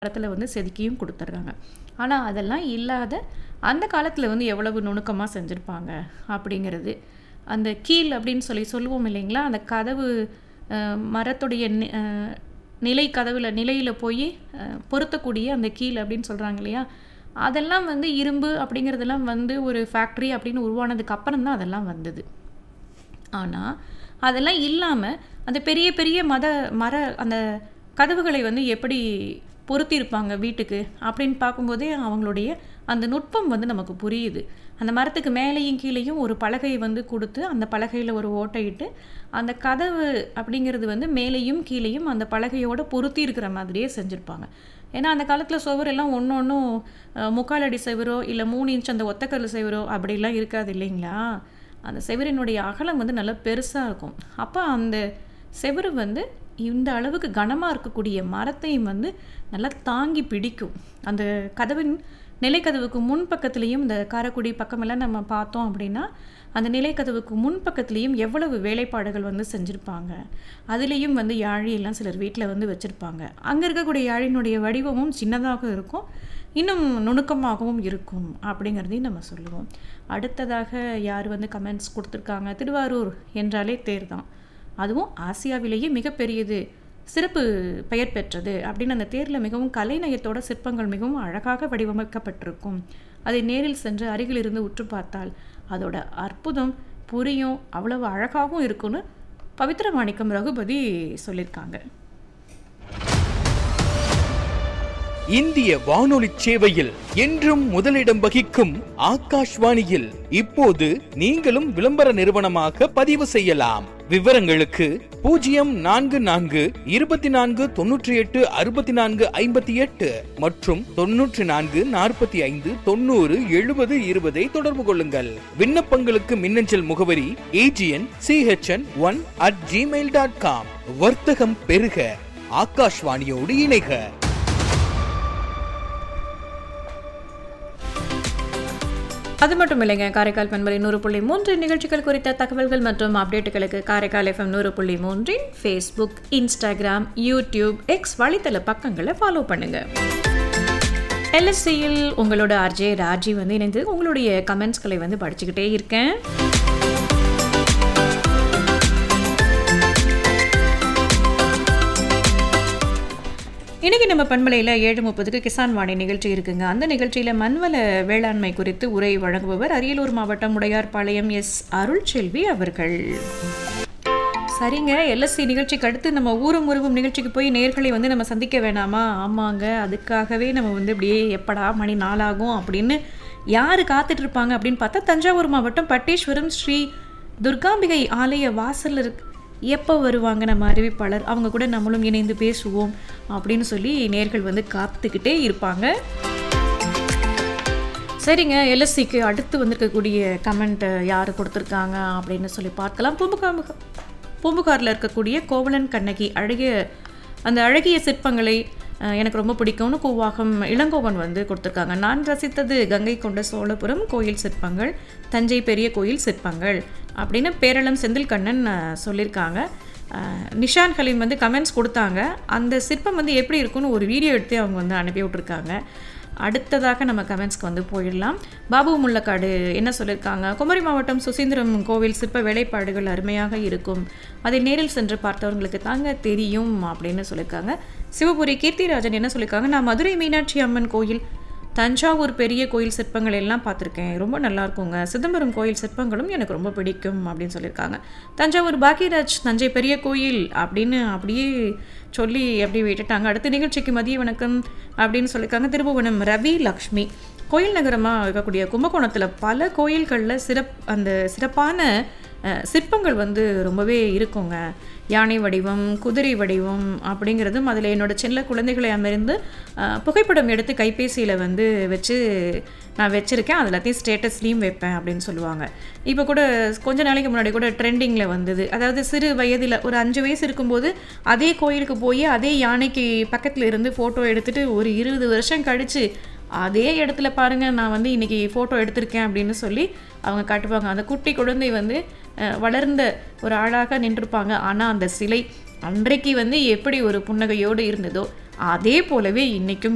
இடத்துல வந்து செதுக்கியும் கொடுத்துட்றாங்க ஆனால் அதெல்லாம் இல்லாத அந்த காலத்தில் வந்து எவ்வளவு நுணுக்கமாக செஞ்சுருப்பாங்க அப்படிங்கிறது அந்த கீல் அப்படின்னு சொல்லி சொல்லுவோம் இல்லைங்களா அந்த கதவு அஹ், மரத்துடைய நி- அஹ், நிலை கதவுல நிலையில் போய் அஹ், பொருத்தக்கூடிய அந்த கீல் அப்படின்னு சொல்கிறாங்க இல்லையா அதெல்லாம் வந்து இரும்பு அப்படிங்கிறதெல்லாம் வந்து ஒரு ஃபேக்ட்ரி அப்படின்னு உருவானதுக்கு அப்புறம் தான் அதெல்லாம் வந்தது ஆனால் அதெல்லாம் இல்லாமல் அந்த பெரிய பெரிய மத மர அந்த கதவுகளை வந்து எப்படி பொருத்தியிருப்பாங்க வீட்டுக்கு அப்படின்னு பார்க்கும்போதே அவங்களுடைய அந்த நுட்பம் வந்து நமக்கு புரியுது அந்த மரத்துக்கு மேலேயும் கீழேயும் ஒரு பலகை வந்து கொடுத்து அந்த பலகையில் ஒரு ஓட்டையிட்டு அந்த கதவு அப்படிங்கிறது வந்து மேலேயும் கீழேயும் அந்த பலகையோட பொருத்தி இருக்கிற மாதிரியே செஞ்சுருப்பாங்க ஏன்னா அந்த காலத்தில் சுவரெல்லாம் ஒன்று ஒன்றும் முக்கால் அடி செவரோ இல்லை மூணு இன்ச் அந்த ஒத்தக்கல் செவரோ அப்படிலாம் இருக்காது இல்லைங்களா அந்த செவரினுடைய அகலம் வந்து நல்லா பெருசாக இருக்கும் அப்போ அந்த செவரு வந்து இந்த அளவுக்கு கனமாக இருக்கக்கூடிய மரத்தையும் வந்து நல்லா தாங்கி பிடிக்கும் அந்த கதவின் நிலைக்கதவுக்கு முன் பக்கத்துலேயும் இந்த காரைக்குடி பக்கமெல்லாம் நம்ம பார்த்தோம் அப்படின்னா அந்த நிலைக்கதவுக்கு முன் பக்கத்துலேயும் எவ்வளவு வேலைப்பாடுகள் வந்து செஞ்சுருப்பாங்க அதுலேயும் வந்து யாழி எல்லாம் சிலர் வீட்டில் வந்து வச்சுருப்பாங்க அங்கே இருக்கக்கூடிய யாழினுடைய வடிவமும் சின்னதாக இருக்கும் இன்னும் நுணுக்கமாகவும் இருக்கும் அப்படிங்கிறதையும் நம்ம சொல்லுவோம் அடுத்ததாக யார் வந்து கமெண்ட்ஸ் கொடுத்துருக்காங்க திருவாரூர் என்றாலே தேர் தான் அதுவும் ஆசியாவிலேயே மிகப்பெரியது சிறப்பு பெயர் பெற்றது அப்படின்னு அந்த தேரில் மிகவும் கலைநயத்தோட சிற்பங்கள் மிகவும் அழகாக வடிவமைக்கப்பட்டிருக்கும் அதை நேரில் சென்று அருகில் இருந்து உற்று பார்த்தால் அதோட அற்புதம் புரியும் அவ்வளவு அழகாகவும் இருக்கும்னு பவித்ர மாணிக்கம் ரகுபதி சொல்லியிருக்காங்க இந்திய வானொலி சேவையில் என்றும் முதலிடம் வகிக்கும் ஆகாஷ்வாணியில் இப்போது நீங்களும் விளம்பர நிறுவனமாக பதிவு செய்யலாம் விவரங்களுக்கு பூஜ்ஜியம் நான்கு நான்கு இருபத்தி நான்கு தொன்னூற்றி எட்டு அறுபத்தி நான்கு ஐம்பத்தி எட்டு மற்றும் தொன்னூற்றி நான்கு நாற்பத்தி ஐந்து தொண்ணூறு எழுபது இருபதை தொடர்பு கொள்ளுங்கள் விண்ணப்பங்களுக்கு மின்னஞ்சல் முகவரி AGN CHN one at Gmail dot com வர்த்தகம் பெருக ஆகாஷ்வாணியோடு இணைக அது மட்டும் இல்லைங்க காரைக்கால் பண்பலை நூறு புள்ளி மூன்று நிகழ்ச்சிகள் குறித்த தகவல்கள் மற்றும் அப்டேட்டுகளுக்கு காரைக்கால் எஃப்எம் நூறு புள்ளி மூன்றின் ஃபேஸ்புக் இன்ஸ்டாகிராம் யூடியூப் எக்ஸ் வலைத்தள பக்கங்களை ஃபாலோ பண்ணுங்க எல்எஸ்சியில் உங்களோட ஆர்ஜே ராஜி வந்து இணைந்து உங்களுடைய கமெண்ட்ஸ்களை வந்து படிச்சுக்கிட்டே இருக்கேன் இன்னைக்கு நம்ம பண்பலையில் ஏழு முப்பதுக்கு கிசான் வாணி நிகழ்ச்சி இருக்குங்க அந்த நிகழ்ச்சியில் மண்வள வேளாண்மை குறித்து உரை வழங்குபவர் அரியலூர் மாவட்டம் உடையார்பாளையம் எஸ் அருள்செல்வி அவர்கள் சரிங்க எல்எஸ்சி நிகழ்ச்சிக்கு அடுத்து நம்ம ஊரும் உருவும் நிகழ்ச்சிக்கு போய் நேர்களை வந்து நம்ம சந்திக்க வேணாமா ஆமாங்க அதுக்காகவே நம்ம வந்து இப்படியே எப்படா மணி நாளாகும் அப்படின்னு யார் காத்துட்டு இருப்பாங்க அப்படின்னு பார்த்தா தஞ்சாவூர் மாவட்டம் பட்டேஸ்வரம் ஸ்ரீ துர்காம்பிகை ஆலய வாசல்ல இருக்கு எப்போ வருவாங்க நம்ம அறிவிப்பாளர் அவங்க கூட நம்மளும் இணைந்து பேசுவோம் அப்படின்னு சொல்லி நேர்கள் வந்து காத்துக்கிட்டே இருப்பாங்க சரிங்க எல்எஸ்சிக்கு அடுத்து வந்திருக்கக்கூடிய கமெண்ட் யார் கொடுத்துருக்காங்க அப்படின்னு சொல்லி பார்க்கலாம் பூம்புகார் பூம்புகாரில் இருக்கக்கூடிய கோவலன் கண்ணகி அழகிய அந்த அழகிய சிற்பங்களை அஹ், எனக்கு ரொம்ப பிடிக்கும்னு கூவாகம் இளங்கோவன் வந்து கொடுத்துருக்காங்க நான் ரசித்தது கங்கை கொண்ட சோழபுரம் கோயில் சிற்பங்கள் தஞ்சை பெரிய கோயில் சிற்பங்கள் அப்படின்னு பேரளம் செந்தில்கண்ணன் அஹ், சொல்லியிருக்காங்க அஹ், நிஷான் ஹலீம் வந்து கமெண்ட்ஸ் கொடுத்தாங்க அந்த சிற்பம் வந்து எப்படி இருக்குன்னு ஒரு வீடியோ எடுத்து அவங்க வந்து அனுப்பி விட்ருக்காங்க அடுத்ததாக நம்ம கமெண்ட்ஸ்க்கு வந்து போயிடலாம் பாபு முள்ளக்காடு என்ன சொல்லியிருக்காங்க குமரி மாவட்டம் சுசீந்திரம் கோவில் சிற்ப வேலைப்பாடுகள் அருமையாக இருக்கும் அதை நேரில் சென்று பார்த்தவங்களுக்கு தாங்க தெரியும் அப்படின்னு சொல்லியிருக்காங்க சிவபுரி கீர்த்திராஜன் என்ன சொல்லியிருக்காங்க நான் மதுரை மீனாட்சி அம்மன் கோயில் தஞ்சாவூர் பெரிய கோயில் சிற்பங்கள் எல்லாம் பார்த்துருக்கேன் ரொம்ப நல்லா இருக்குங்க சிதம்பரம் கோயில் சிற்பங்களும் எனக்கு ரொம்ப பிடிக்கும் அப்படின்னு சொல்லியிருக்காங்க தஞ்சாவூர் பாக்கியராஜ் தஞ்சை பெரிய கோயில் அப்படின்னு அப்படியே சொல்லி அப்படியே விட்டுட்டாங்க அடுத்த நிகழ்ச்சிக்கு மதிய வணக்கம் அப்படின்னு சொல்லியிருக்காங்க திருபுவனம் ரவி லக்ஷ்மி கோயில் நகரமாக இருக்கக்கூடிய கும்பகோணத்தில் பல கோயில்களில் சிறப் அந்த சிறப்பான அஹ், சிற்பங்கள் வந்து ரொம்பவே இருக்குங்க யானை வடிவம் குதிரை வடிவம் அப்படிங்கிறதும் அதில் என்னோட சின்ன குழந்தைகளை அமர்ந்து அஹ், புகைப்படம் எடுத்து கைபேசியில் வந்து வச்சு நான் வச்சுருக்கேன் அது எல்லாத்தையும் ஸ்டேட்டஸ்லேயும் வைப்பேன் அப்படின்னு சொல்லுவாங்க இப்போ கூட கொஞ்ச நாளைக்கு முன்னாடி கூட ட்ரெண்டிங்கில் வந்தது அதாவது சிறு வயதில் ஒரு அஞ்சு வயசு இருக்கும்போது அதே கோயிலுக்கு போய் அதே யானைக்கு பக்கத்தில் இருந்து ஃபோட்டோ எடுத்துட்டு ஒரு இருபது வருஷம் கழித்து அதே இடத்துல பாருங்க நான் வந்து இன்னைக்கு ஃபோட்டோ எடுத்திருக்கேன் அப்படின்னு சொல்லி அவங்க காட்டுவாங்க அந்த குட்டி குழந்தை வந்து அஹ், வளர்ந்த ஒரு ஆளாக நின்றுப்பாங்க ஆனால் அந்த சிலை அன்றைக்கு வந்து எப்படி ஒரு புன்னகையோடு இருந்ததோ அதே போலவே இன்னைக்கும்